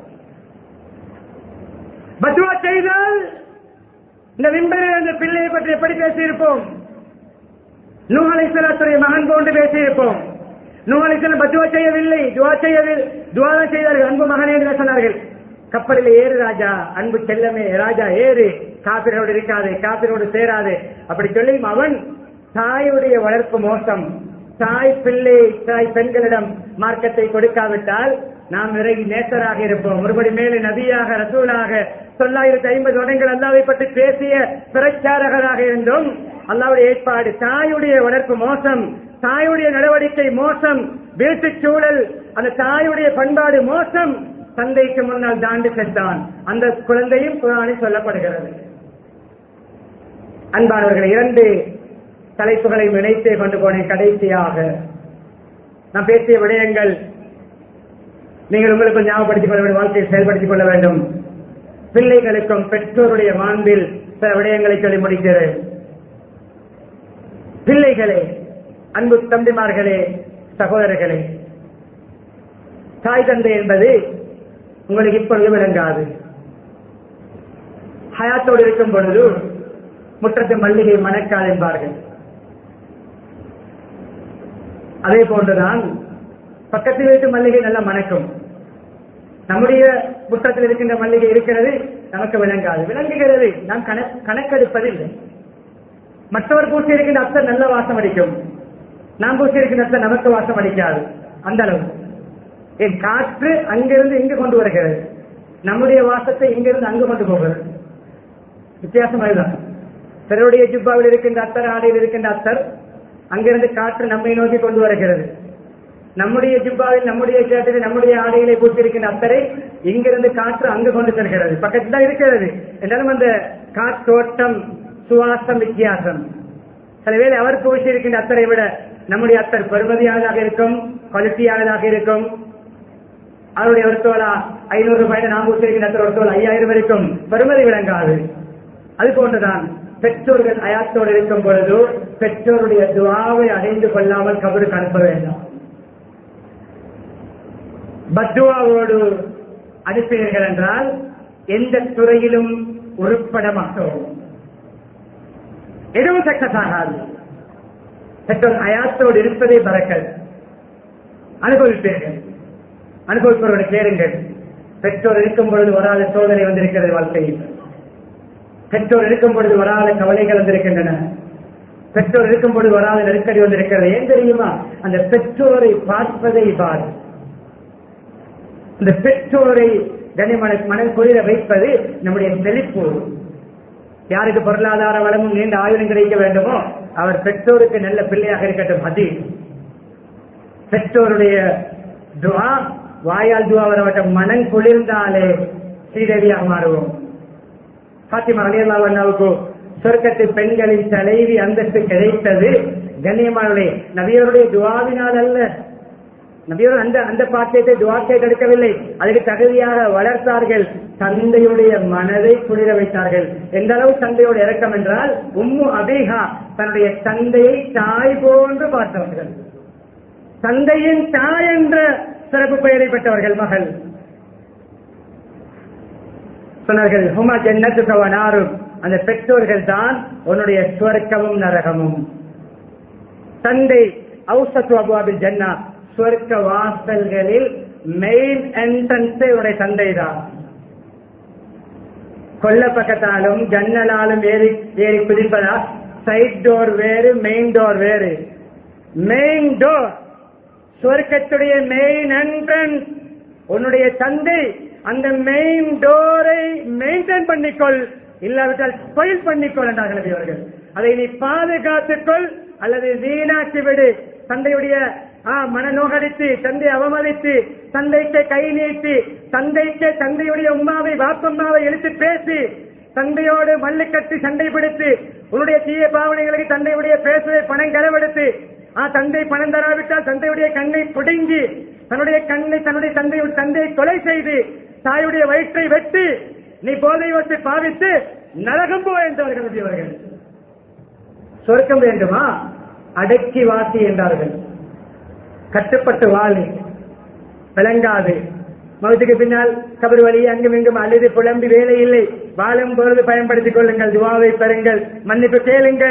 பத்துவா செய்தால் இந்த விம்பரில் அந்த பிள்ளையை பற்றி எப்படி பேசியிருப்போம் நூலைசலத்துடைய மகன் போன்று பேசியிருப்போம் நூலைசலம் பத்துவா செய்யவில்லை துவா செய்யவில்லை துவாதான் செய்தார்கள் அன்பு மகனே என்று சொன்னார்கள் கப்பலில் ஏறு ராஜா அன்பு செல்லமே ராஜா ஏறு காப்பிரோடு இருக்காது காப்பிரோடு சேராது அப்படி சொல்லி அவன் தாயுடைய வளர்ப்பு மோசம் தாய் பிள்ளை தாய் பெண்களிடம் மார்க்கத்தை கொடுக்காவிட்டால் நாம் விரைவி நேசராக இருப்போம் ஒருபடி மேலே நபியாக ரசூலாக தொள்ளாயிரத்தி ஐம்பது வருடங்கள் அல்லாவை பற்றி பேசிய பிரச்சாரகராக இருந்தும் அல்லாவுடைய ஏற்பாடு தாயுடைய வளர்ப்பு மோசம் தாயுடைய நடவடிக்கை மோசம் வீட்டுச் சூழல் அந்த தாயுடைய பண்பாடு மோசம் தந்தைக்கு முன்னால் தாண்டு சென்றான் அந்த குழந்தையும் குரானில் சொல்லப்படுகிறது அன்பானவர்கள் இரண்டு தலைப்புகளை இணைத்தே கொண்டு போனேன் கடைசியாக நான் பேசிய விடயங்கள் நீங்கள் உங்களுக்கு ஞாபகப்படுத்திக் கொள்ள வேண்டும் வாழ்க்கையை செயல்படுத்திக் கொள்ள வேண்டும் பிள்ளைகளுக்கும் பெற்றோருடைய மாண்பில் சில விடயங்களை சொல்லி முடிக்கிறேன் பிள்ளைகளே அன்பு தம்பிமார்களே சகோதரர்களே தாய் தந்தை என்பது உங்களுக்கு இப்பொழுது விளங்காது ஹயாத்தோடு இருக்கும் பொழுது முற்றத்து மல்லிகை மணக்காது என்பார்கள் அதே போன்றுதான் பக்கத்தில் வீட்டு மல்லிகை நல்லா மணக்கும் நம்முடைய முற்றத்தில் இருக்கின்ற மல்லிகை இருக்கிறது நமக்கு விளங்காது விளங்குகிறது நாம் கண- கணக்கெடுப்பதில்லை மற்றவர் பூசி இருக்கின்ற அத்தர் நல்ல வாசம் அடிக்கும் நாம் பூசி இருக்கின்ற அத்தர் நமக்கு வாசம் அடிக்காது அந்த அளவு என் காற்று அங்கிருந்து இங்கு கொண்டு வருகிறது நம்முடைய வாசத்தை இங்கிருந்து அங்கு கொண்டு போகிறது வித்தியாசம் அதுதான் பிறருடைய ஜிப்பாவில் இருக்கின்ற அத்தர் ஆடையில் இருக்கின்ற அத்தர் அங்கிருந்து காற்று நம்மை நோக்கி கொண்டு வருகிறது நம்முடைய ஜிப்பாவில் நம்முடைய சேட்டில் நம்முடைய ஆடைகளை பூசியிருக்கின்ற அத்தரை இங்கிருந்து காற்று அங்கு கொண்டு செல்கிறது பக்கத்தில் தான் இருக்கிறது என்றாலும் அந்த காற்றோட்டம் சுவாசம் வித்தியாசம் சில வேளை அவர் பூசியிருக்கின்ற அத்தரை விட நம்முடைய அத்தர் பெருமதியானதாக இருக்கும் குவாலிட்டியானதாக இருக்கும் அவருடைய ஒரு தோலா ஐநூறு ரூபாய் நாம் பூசியிருக்கின்ற அத்தர் ஒரு தோல் ஐயாயிரம் இருக்கும் பெருமதி விளங்காது அது போன்றுதான் பெற்றோர்கள் அயாத்தோடு இருக்கும் பொழுது பெற்றோருடைய துவாவை அடைந்து கொள்ளாமல் கபருக்கு அனுப்ப வேண்டாம் பத்துவாவோடு அனுப்பினீர்கள் என்றால் எந்த துறையிலும் உருப்பட மாட்டோம் எதுவும் சக்சஸ் ஆகாது பெற்றோர் அயாத்தோடு இருப்பதே பறக்கல் அனுபவிப்பீர்கள் அனுபவிப்பவர்களை கேளுங்கள் பெற்றோர் இருக்கும் பொழுது வராத சோதனை வந்திருக்கிறது வாழ்க்கையில் பெற்றோர் இருக்கும் பொழுது வராத கவலைகள் வந்திருக்கின்றன பெற்றோர் இருக்கும் பொழுது வராத நெருக்கடி வந்திருக்கிறது ஏன் தெரியுமா அந்த பெற்றோரை பார்ப்பதை பார் அந்த பெற்றோரை கனிமன மனம் குளிர வைப்பது நம்முடைய செழிப்பு யாருக்கு பொருளாதார வளமும் நீண்ட ஆயுதம் கிடைக்க வேண்டுமோ அவர் பெற்றோருக்கு நல்ல பிள்ளையாக இருக்கட்டும் அது பெற்றோருடைய துவா வாயால் துவா வரவட்ட மனம் குளிர்ந்தாலே ஸ்ரீதேவியாக மாறுவோம் பாத்திமா அலியல்லாவுக்கு சொர்க்கத்து பெண்களின் தலைவி அந்தஸ்து கிடைத்தது கண்ணியமானவர்களே நபியருடைய துவாவினால் அல்ல நபியோர் அந்த அந்த பாக்கியத்தை துவாக்கை தடுக்கவில்லை அதுக்கு தகுதியாக வளர்த்தார்கள் தந்தையுடைய மனதை குளிர வைத்தார்கள் எந்த அளவு தந்தையோட இறக்கம் என்றால் உம்மு அபிஹா தன்னுடைய தந்தையை தாய் போன்று பார்த்தவர்கள் தந்தையின் தாய் என்ற சிறப்பு பெயரை பெற்றவர்கள் மகள் சொன்னார்கள் ஹுமா ஜன்னத்து கவனாரும் அந்த பெற்றோர்கள் தான் உன்னுடைய சுவர்க்கமும் நரகமும் தந்தை ஔசத்து அபுவாபில் ஜன்னா சுவர்க்க வாசல்களில் மெயின் என்ட்ரன்ஸே உடைய தந்தை தான் கொல்ல பக்கத்தாலும் ஜன்னலாலும் ஏறி ஏறி குதிப்பதா சைட் டோர் வேறு மெயின் டோர் வேறு மெயின் டோர் சுவர்க்கத்துடைய மெயின் என்ட்ரன்ஸ் உன்னுடைய தந்தை அந்த மெயின் டோரை மெயின்டைன் பண்ணிக்கொள் இல்லாவிட்டால் ஸ்பைல் பண்ணிக்கொள் என்றார்கள் நபி அவர்கள் அதை நீ பாதுகாத்துக்கொள் அல்லது வீணாக்கி விடு தந்தையுடைய ஆ, மனநோகடித்து தந்தை அவமதித்து தந்தைக்கு கை நீட்டி தந்தைக்கு தந்தையுடைய உம்மாவை வாப்பம்மாவை எழுத்து பேசி தந்தையோடு மல்லு கட்டி சண்டை பிடித்து உன்னுடைய தீய பாவனைகளுக்கு தந்தையுடைய பேசுவதை பணம் களவெடுத்து ஆ தந்தை பணம் தராவிட்டால் தந்தையுடைய கண்ணை பிடுங்கி தன்னுடைய கண்ணை தன்னுடைய தந்தை தந்தையை கொலை செய்து தாயுடைய வயிற்றை வெட்டி நீ போதை வச்சு பாவித்து நரகம் போ என்றவர்கள் நபியவர்கள் சொர்க்கம் வேண்டுமா அடக்கி வாசி என்றார்கள் கட்டுப்பட்டு வாழு விளங்காது மௌத்துக்கு பின்னால் கபர் வழி அங்கும் இங்கும் அழுது புலம்பி வேலை இல்லை வாழும் பொழுது பயன்படுத்திக் கொள்ளுங்கள் துவாவை பெறுங்கள் மன்னிப்பு கேளுங்கள்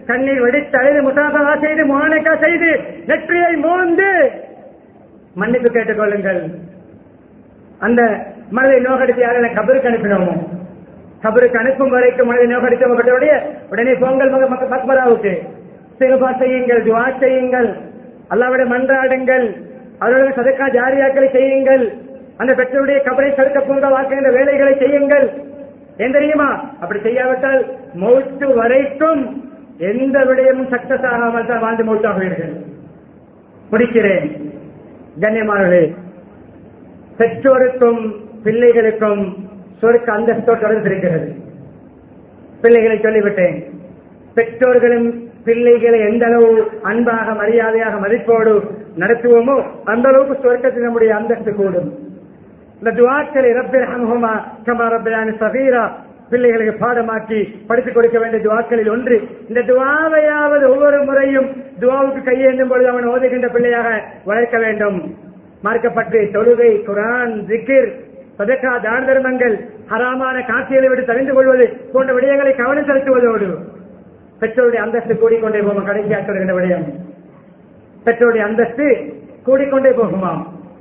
கண்ணீர் வெடித்து அழுது முசாபகா செய்து முகானக்கா செய்து நெற்றியை மோந்து மன்னிப்பு கேட்டுக் கொள்ளுங்கள் அந்த மனதை நோக்கடித்து யாரை கபருக்கு அனுப்பினோமோ கபருக்கு அனுப்பும் வரைக்கும் மனதை நோக்கடித்தவர்களுடைய உடனே பொங்கல் மக மக்க- மக்பராவுக்கு சிறுபா செய்யுங்கள் துவா செய்யுங்கள் அல்லாவிட மன்றாடுங்கள் அவர்களுக்கு சதக்கா ஜாரியாக்களை செய்யுங்கள் அந்த பெற்றோருடைய கபரை தடுக்க பூங்க வாக்குகின்ற வேலைகளை செய்யுங்கள் ஏன் தெரியுமா அப்படி செய்யாவிட்டால் மௌத்து வரைக்கும் எந்த விடயமும் சக்சஸ் ஆகாமல் தான் வாழ்ந்து மௌத்தாகுவீர்கள் முடிக்கிறேன் கண்ணியமானவர்களே பெற்றோருக்கும் பிள்ளைகளுக்கும் சொர்க்க அந்தஸ்தோடு தொடர்பு இருக்கிறது பிள்ளைகளை சொல்லிவிட்டேன் பெற்றோர்களும் பிள்ளைகளை எந்த அளவு அன்பாக மரியாதையாக மதிப்போடு நடத்துவோமோ அந்த அளவுக்கு சொர்க்கத்தில் நம்முடைய அந்தஸ்து கூடும் இந்த துவாக்களை ரப்பில் ஹம்ஹுமா கமா ரப்பிலான சகீரா பிள்ளைகளுக்கு பாடமாக்கி படித்துக் கொடுக்க வேண்டிய துவாக்களில் ஒன்று இந்த துவாவையாவது ஒவ்வொரு முறையும் துவாவுக்கு கையேந்தும் பொழுது அவன் ஓதுகின்ற பிள்ளையாக வளர்க்க வேண்டும் மார்க்கப்பட்டு தொழுகை குரான் ஜிக்கிர் சதக்கா தான தர்மங்கள் ஹராமான காட்சிகளை விட்டு தெரிந்து கொள்வது போன்ற விடயங்களை கவனம் செலுத்துவதோடு பெற்றோருடைய அந்தஸ்து கூடிக்கொண்டே போகும் கடைசியாக சொல்கின்ற விடயம் பெற்றோருடைய அந்தஸ்து கூடிக்கொண்டே போகுமாம்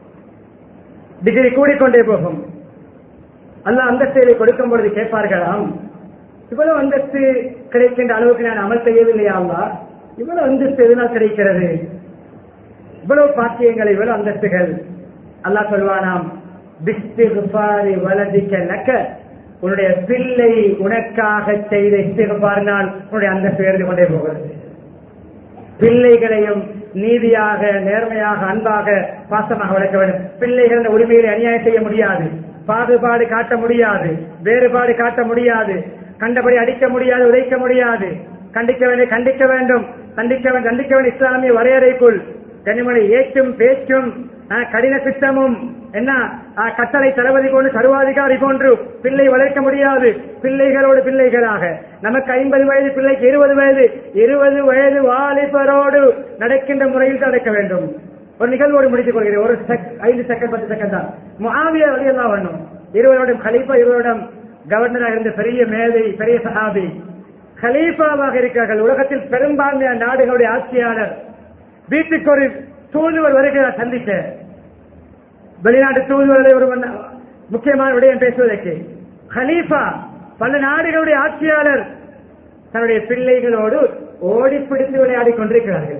டிகிரி கூடிக்கொண்டே போகும் அல்லாஹ் அந்தஸ்தை கொடுக்கும் பொழுது கேட்பார்களாம் இவ்வளவு அந்தஸ்து கிடைக்கின்ற அளவுக்கு நான் அமல் செய்யவில்லையா அல்லாஹ் இவ்வளவு அந்தஸ்து எதனால் கிடைக்கிறது இவ்வளவு பாக்கியங்கள் இவ்வளவு அந்தஸ்துகள் அல்லாஹ் சொல்வானாம் பிஸ்திகுபாரி வலதிக்க லக்க உன்னுடைய பிள்ளை உனக்காக செய்த இஸ்திகுபாரினால் உன்னுடைய அந்தஸ்து உயர்ந்து கொண்டே போகிறது பிள்ளைகளையும் நீதியாக நேர்மையாக அன்பாக பாசமாக வளர்க்க வேண்டும் பிள்ளைகள் இந்த உரிமைகளை அநியாயம் செய்ய முடியாது பாகுபாடு காட்ட முடியாது வேறுபாடு காட்ட முடியாது கண்டபடி அடிக்க முடியாது உதைக்க முடியாது கண்டிக்க வேண்டிய கண்டிக்க வேண்டும் கண்டிக்க வேண்டும் கண்டிக்க வேண்டிய இஸ்லாமிய வரையறைக்குள் கனிமொழி ஏற்றும் பேச்சும் அஹ், கடின சித்தமும் என்ன அஹ், கட்டளை தளபதி கொண்டு சர்வாதிகாரி போன்று பிள்ளை வளர்க்க முடியாது பிள்ளைகளோடு பிள்ளைகளாக நமக்கு ஐம்பது வயது பிள்ளைக்கு இருபது வயது இருபது வயது வாலிபரோடு நடக்கின்ற முறையில் தான் நடக்க வேண்டும் ஒரு நிகழ்வோடு முடித்துக் கொள்கிறேன் ஒரு செக் ஐந்து செகண்ட் பத்து செகண்ட் தான் முஆவியா வழியெல்லாம் வரணும் இருவரோடும் கலீஃபா இருவரோடும் கவர்னராக இருந்த பெரிய மேதை பெரிய சஹாபி கலீஃபாவாக இருக்கிறார்கள் உலகத்தில் பெரும்பான்மையான நாடுகளுடைய ஆட்சியாளர் வீட்டுக்கு ஒரு தூதுவர் வருகிறார் சந்திக்க வெளிநாட்டு தூதுவர்களை ஒரு மன்ன- முக்கியமான விடயம் பேசுவதற்கு ஹலீஃபா பல நாடுகளுடைய ஆட்சியாளர் தன்னுடைய பிள்ளைகளோடு ஓடி பிடித்து விளையாடிக் கொண்டிருக்கிறார்கள்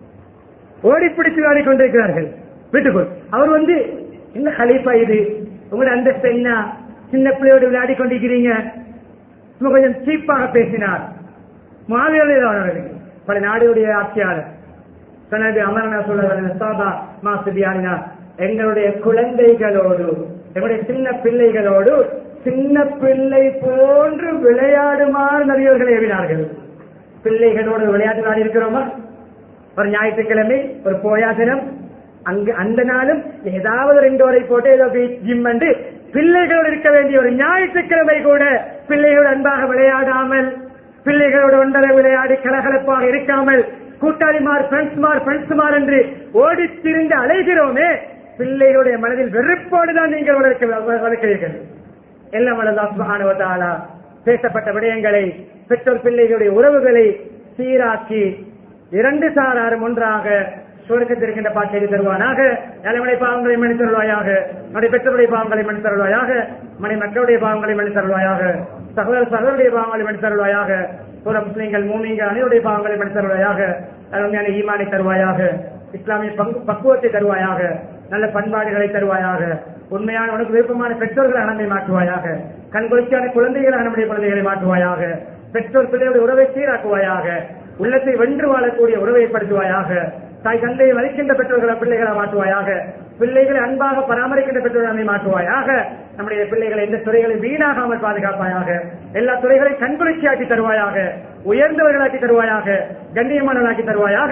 ஓடி பிடித்து விளையாடிக் கொண்டிருக்கிறார்கள் வீட்டுக்குள் அவர் வந்து என்ன ஹலீஃபா இது உங்களுடைய அந்தஸ்து என்ன சின்ன பிள்ளையோடு விளையாடி கொண்டிருக்கிறீங்க சும்மா கொஞ்சம் சீப்பாக பேசினார் மாவீரர்கள் பல நாடுகளுடைய ஆட்சியாளர் சொன்னது அமரனா சொல்ல சாபா மாசுபியானா எங்களுடைய குழந்தைகளோடு எங்களுடைய சின்ன பிள்ளைகளோடு சின்ன பிள்ளை போன்று விளையாடுமாறு நபியவர்கள் ஏவினார்கள் பிள்ளைகளோடு விளையாட்டு விளையாடி இருக்கிறோமா ஒரு ஞாயிற்றுக்கிழமை ஒரு போயா தினம் அங்கு அந்த நாளும் ஏதாவது ரெண்டு வரை போட்டு ஏதோ ஜிம் வந்து பிள்ளைகளோடு இருக்க வேண்டிய ஒரு ஞாயிற்றுக்கிழமை கூட பிள்ளைகளோடு அன்பாக விளையாடாமல் பிள்ளைகளோடு ஒன்றரை விளையாடி கலகலப்பாக இருக்காமல் கூட்டாளிமார் ஃப்ரெண்ட்ஸ்மார் ஃப்ரெண்ட்ஸ்மார் என்று ஓடித் திரிந்து அலைகிறோமே பிள்ளைகளுடைய மனதில் வெறுப்போடு தான் நீங்கள் வளர்க்க வளர்க்கிறீர்கள் எல்லாம் வளர்ந்தா சுபஹானுவத்தாலா பேசப்பட்ட விடயங்களை பெற்றோர் பிள்ளைகளுடைய உறவுகளை சீராக்கி இரண்டு சாராரும் ஒன்றாக சுவர்க்கத்திருக்கின்ற பாக்கியை தருவானாக தலைமுறை பாவங்களை மன்னித் தருவாயாக நம்முடைய பெற்றோருடைய பாவங்களை மன்னித் தருவாயாக மனை மக்களுடைய பாவங்களை மன்னித் தருவாயாக சகோதர சகோதரருடைய பாவங்களை மன்னித் தருவாயாக புற முஸ்லிம்கள் மூமிங்கள் அனைவருடைய பாவங்களை மன்னித் தருவாயாக அருமையான ஈமானை தருவாயாக இஸ்லாமிய பங்கு பக்குவத்தை தருவாயாக நல்ல பண்பாடுகளை தருவாயாக உண்மையான உனக்கு விருப்பமான பெற்றோர்களை நம்மை மாற்றுவாயாக கண்கொளிக்கான குழந்தைகளை நம்முடைய குழந்தைகளை மாற்றுவாயாக பெற்றோர் பிள்ளைகளுடைய உறவை சீராக்குவாயாக உள்ளத்தை வென்று வாழக்கூடிய உறவை ஏற்படுத்துவாயாக தாய் தந்தையை மதிக்கின்ற பெற்றோர்களை பிள்ளைகளை மாற்றுவாயாக பிள்ளைகளை அன்பாக பராமரிக்கின்ற பெற்றோர்களை நம்மை மாற்றுவாயாக நம்முடைய பிள்ளைகளை எந்த துறைகளை வீணாகாமல் பாதுகாப்பாயாக எல்லா துறைகளையும் கண்குளிர்ச்சியாக்கி தருவாயாக உயர்ந்தவர்களாக்கி தருவாயாக கண்ணியமானவர்களாக்கி தருவாயாக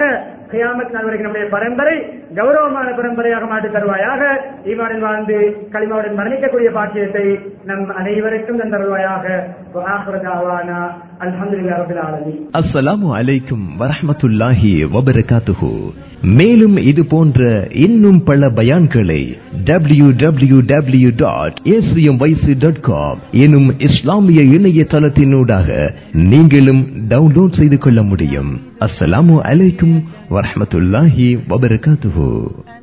கியாமத் நாள் வரைக்கும் நம்முடைய பரம்பரை கௌரவமான பரம்பரையாக மாற்றி தருவாயாக ஈமானில் வாழ்ந்து களிமாவுடன் மரணிக்கக்கூடிய பாக்கியத்தை நம் அனைவருக்கும் தந்தருவாயாக அல்ஹம்துலில்லாஹி ரப்பில் ஆலமீன் அஸ்ஸலாமு அலைக்கும் வரஹ்மத்துல்லாஹி வபரகாத்துஹு மேலும் இது போன்ற இன்னும் பல பயான்களை W W W dot dot com எனும் இஸ்லாமிய இணையதளத்தினூடாக நீங்களும் டவுன்லோட் செய்து கொள்ள முடியும் அஸ்ஸலாமு அலைக்கும் வரஹ்மத்துல்லாஹி வபரகாத்துஹு